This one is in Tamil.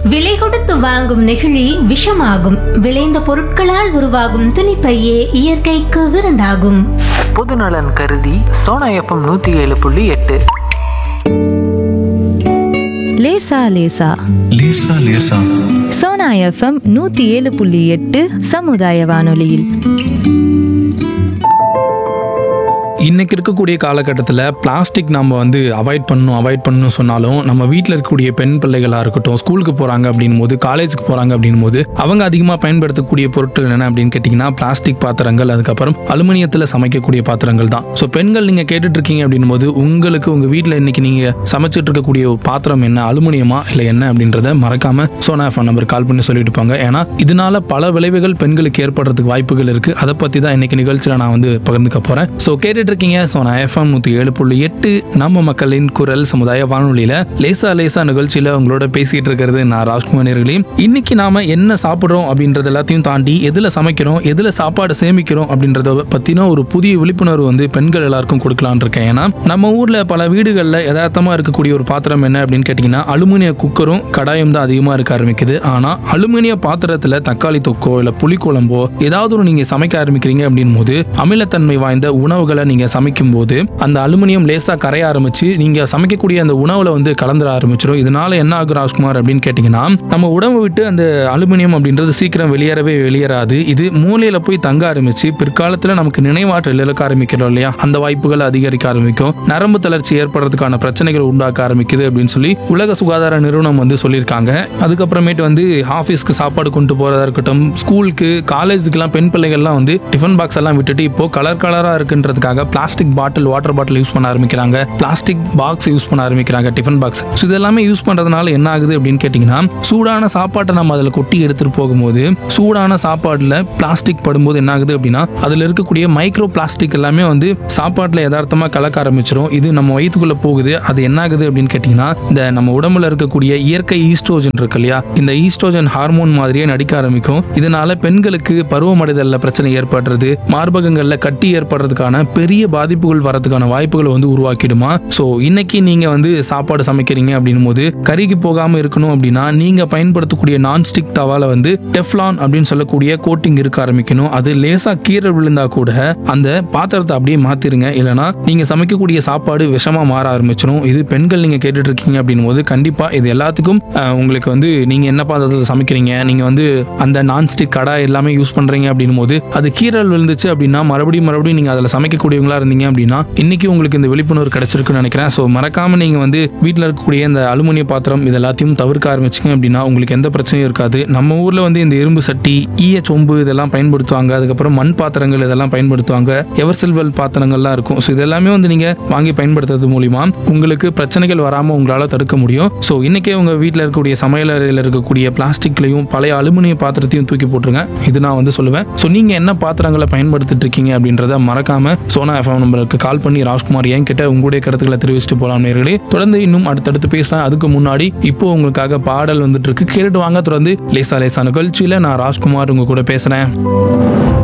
விலை கொடுத்து வாங்கும் நெகிழி விஷமாகும் விளைந்த பொருட்களால் உருவாகும் துணிப்பையே இயற்கைக்கு விருந்தாகும் பொதுநலன் கருதி சோனா எஃப்எம் நூற்றி ஏழு புள்ளி எட்டு லேசா லேசா லேசா லேசா சோனா எஃப்எம் நூத்தி ஏழு புள்ளி எட்டு சமுதாய வானொலியில் இன்னைக்கு இருக்கக்கூடிய காலகட்டத்தில் பிளாஸ்டிக் நம்ம வந்து அவாய்ட் பண்ணணும் அவாய்ட் பண்ணணும் சொன்னாலும் நம்ம வீட்டில் இருக்கக்கூடிய பெண் பிள்ளைகளாக இருக்கட்டும் ஸ்கூலுக்கு போகிறாங்க அப்படின் போது காலேஜுக்கு போகிறாங்க அப்படின் போது அவங்க அதிகமாக பயன்படுத்தக்கூடிய பொருட்கள் என்ன அப்படின்னு கேட்டிங்கன்னா பிளாஸ்டிக் பாத்திரங்கள் அதுக்கப்புறம் அலுமினியத்தில் சமைக்கக்கூடிய பாத்திரங்கள் தான் ஸோ பெண்கள் நீங்கள் கேட்டுட்டு இருக்கீங்க அப்படின் போது உங்களுக்கு உங்கள் வீட்டில் இன்னைக்கு நீங்கள் சமைச்சிட்டு இருக்கக்கூடிய ஒரு பாத்திரம் என்ன அலுமினியமா இல்லை என்ன அப்படின்றத மறக்காம சோனா ஃபோன் நம்பர் கால் பண்ணி சொல்லிட்டு போங்க ஏன்னா இதனால பல விளைவுகள் பெண்களுக்கு ஏற்படுறதுக்கு வாய்ப்புகள் இருக்கு அதை பற்றி தான் இன்னைக்கு நிகழ்ச்சியில் நான் வந்து பகிர்ந்துக்க போகிறேன் ஸோ கேட்டுட்டு இருக்கீங்க சோனா எஃப்எம் நூற்றி ஏழு புள்ளி எட்டு நம்ம மக்களின் குரல் சமுதாய வானொலியில் லேசா லேசா நிகழ்ச்சியில் உங்களோட பேசிட்டு இருக்கிறது நான் ராஜ்குமார் நேர்களே இன்னைக்கு நாம என்ன சாப்பிட்றோம் அப்படின்றது எல்லாத்தையும் தாண்டி எதில் சமைக்கிறோம் எதில் சாப்பாடு சேமிக்கிறோம் அப்படின்றத பற்றின ஒரு புதிய விழிப்புணர்வு வந்து பெண்கள் எல்லாருக்கும் கொடுக்கலான் இருக்கேன் ஏன்னா நம்ம ஊரில் பல வீடுகளில் யதார்த்தமாக இருக்கக்கூடிய ஒரு பாத்திரம் என்ன அப்படின்னு கேட்டிங்கன்னா அலுமினிய குக்கரும் கடாயம் தான் அதிகமாக இருக்க ஆரம்பிக்குது ஆனால் அலுமினிய பாத்திரத்தில் தக்காளி தொக்கோ இல்லை புளிக்குழம்போ ஏதாவது ஒரு நீங்கள் சமைக்க ஆரம்பிக்கிறீங்க அப்படின் போது அமிலத்தன்மை வாய்ந்த உணவுகளை நீங்கள் சமைக்கும் போது அந்த அலுமினியம் லேசாக கரைய ஆரம்பிச்சு நீங்கள் சமைக்கக்கூடிய அந்த உணவுல வந்து கலந்துட ஆரம்பிச்சிடும் இதனால என்ன ஆகும் ராஜ்குமார் அப்படின்னு கேட்டிங்கன்னா நம்ம உடம்பை விட்டு அந்த அலுமினியம் அப்படின்றது சீக்கிரம் வெளியேறவே வெளியேறாது இது மூளையில போய் தங்க ஆரம்பிச்சு பிற்காலத்தில் நமக்கு நினைவாற்றல் இழக்க ஆரம்பிக்கிறோம் இல்லையா அந்த வாய்ப்புகள் அதிகரிக்க ஆரம்பிக்கும் நரம்பு தளர்ச்சி ஏற்படுறதுக்கான பிரச்சனைகள் உண்டாக்க ஆரம்பிக்குது அப்படின்னு சொல்லி உலக சுகாதார நிறுவனம் வந்து சொல்லியிருக்காங்க அதுக்கப்புறமேட்டு வந்து ஆஃபீஸ்க்கு சாப்பாடு கொண்டு போறதா இருக்கட்டும் ஸ்கூலுக்கு காலேஜுக்குலாம் பெண் பிள்ளைகள்லாம் வந்து டிஃபன் பாக்ஸ் எல்லாம் விட்டுட்டு இப்போ கலர் கலரா இருக்குன்றதுக்காக plastic bottle water bottle use பண்ண ஆரம்பிக்கிறாங்க பிளாஸ்டிக் பாக்ஸ் யூஸ் பண்ண ஆரம்பிக்கிறாங்க டிஃபன் பாக்ஸ் ஸோ இதெல்லாமே யூஸ் பண்றதுனால என்ன ஆகுது அப்படின்னு கேட்டிங்கன்னா சூடான சாப்பாட்டை நம்ம அதில் கொட்டி எடுத்துட்டு போகும்போது சூடான சாப்பாடுல பிளாஸ்டிக் படும்போது என்ன ஆகுது அப்படின்னா அதில் இருக்கக்கூடிய மைக்ரோ பிளாஸ்டிக் எல்லாமே வந்து சாப்பாட்டில் யதார்த்தமாக கலக்க ஆரம்பிச்சிரும் இது நம்ம வயிற்றுக்குள்ள போகுது அது என்ன ஆகுது அப்படின்னு கேட்டிங்கன்னா இந்த நம்ம உடம்புல இருக்கக்கூடிய இயற்கை ஈஸ்ட்ரோஜன் இருக்கு இல்லையா இந்த ஈஸ்ட்ரோஜன் ஹார்மோன் மாதிரியே நடிக்க ஆரம்பிக்கும் இதனால பெண்களுக்கு பருவமடைதல்ல பிரச்சனை ஏற்படுறது மார்பகங்கள்ல கட்டி ஏற்படுறதுக்கான பெரிய பாதிப்புகள் வரதுக்கான வாய்ப்புகளை வந்து உருவாக்கிடுமா ஸோ இன்னைக்கு நீங்க வந்து சாப்பாடு சமைக்கிறீங்க அப்படின்னும் போது கருகி போகாம இருக்கணும் அப்படின்னா நீங்க பயன்படுத்தக்கூடிய நான்ஸ்டிக் தவால வந்து டெஃப்லான் அப்படின்னு சொல்லக்கூடிய கோட்டிங் இருக்க ஆரம்பிக்கணும் அது லேசா கீரை விழுந்தா கூட அந்த பாத்திரத்தை அப்படியே மாத்திருங்க இல்லைன்னா நீங்க சமைக்கக்கூடிய சாப்பாடு விஷமா மாற ஆரம்பிச்சிடும் இது பெண்கள் நீங்க கேட்டுட்டு இருக்கீங்க அப்படின்னும் போது கண்டிப்பா இது எல்லாத்துக்கும் அஹ், உங்களுக்கு வந்து நீங்க என்ன பாத்திரத்தில் சமைக்கிறீங்க நீங்க வந்து அந்த நான்ஸ்டிக் கடாய் எல்லாமே யூஸ் பண்றீங்க அப்படின்னும் போது அது கீரல் விழுந்துச்சு அப்படின்னா மறுபடியும் மறுபடியும் நீங்க அதில் சமைக்கக்கூடியவங்களா இருந்தீங்க அப்படின்னா இன்னைக்கு உங்களுக்கு இந்த விழிப்புணர்வு கிடைச்சிருக்குன்னு நினைக்கிறேன் ஸோ மறக்காம நீங்க வந்து வீட்டில் இருக்கக்கூடிய இந்த அலுமினிய பாத்திரம் இது எல்லாத்தையும் தவிர்க்க ஆரம்பிச்சிங்க அப்படின்னா உங்களுக்கு எந்த பிரச்சனையும் இருக்காது நம்ம ஊர்ல வந்து இந்த இரும்பு சட்டி ஈய சொம்பு இதெல்லாம் பயன்படுத்துவாங்க அதுக்கப்புறம் மண் பாத்திரங்கள் இதெல்லாம் பயன்படுத்துவாங்க எவர் சில்வர் பாத்திரங்கள்லாம் இருக்கும் ஸோ இதெல்லாமே வந்து நீங்க வாங்கி பயன்படுத்துறது மூலியமா உங்களுக்கு பிரச்சனைகள் வராம உங்களால தடுக்க முடியும் ஸோ இன்னைக்கே உங்க வீட்டில் இருக்கக்கூடிய சமையல் அறையில் இருக்கக்கூடிய பிளாஸ்டிக்லையும் பழைய அலுமினிய பாத்திரத்தையும் தூக்கி போட்டுருங்க இது நான் வந்து சொல்லுவேன் ஸோ நீங்க என்ன பாத்திரங்களை பயன்படுத்திட்டு இருக்கீங்க அப்படின்றத மறக்காம சோனா எஃப்எம் நம்பருக்கு கால் பண்ணி ராஜ்குமார் என் கிட்ட உங்களுடைய கருத்துக்களை தெரிவிச்சுட்டு போலாம் நேர்களே தொடர்ந்து இன்னும் அடுத்தடுத்து பேசலாம் அதுக்கு முன்னாடி இப்போ உங்களுக்காக பாடல் வந்துட்டு இருக்கு கேட்டுட்டு வாங்க தொடர்ந்து லேசா லேசா நிகழ்ச்சியில நான் ராஜ்குமார் உங்க கூட பேசுறேன்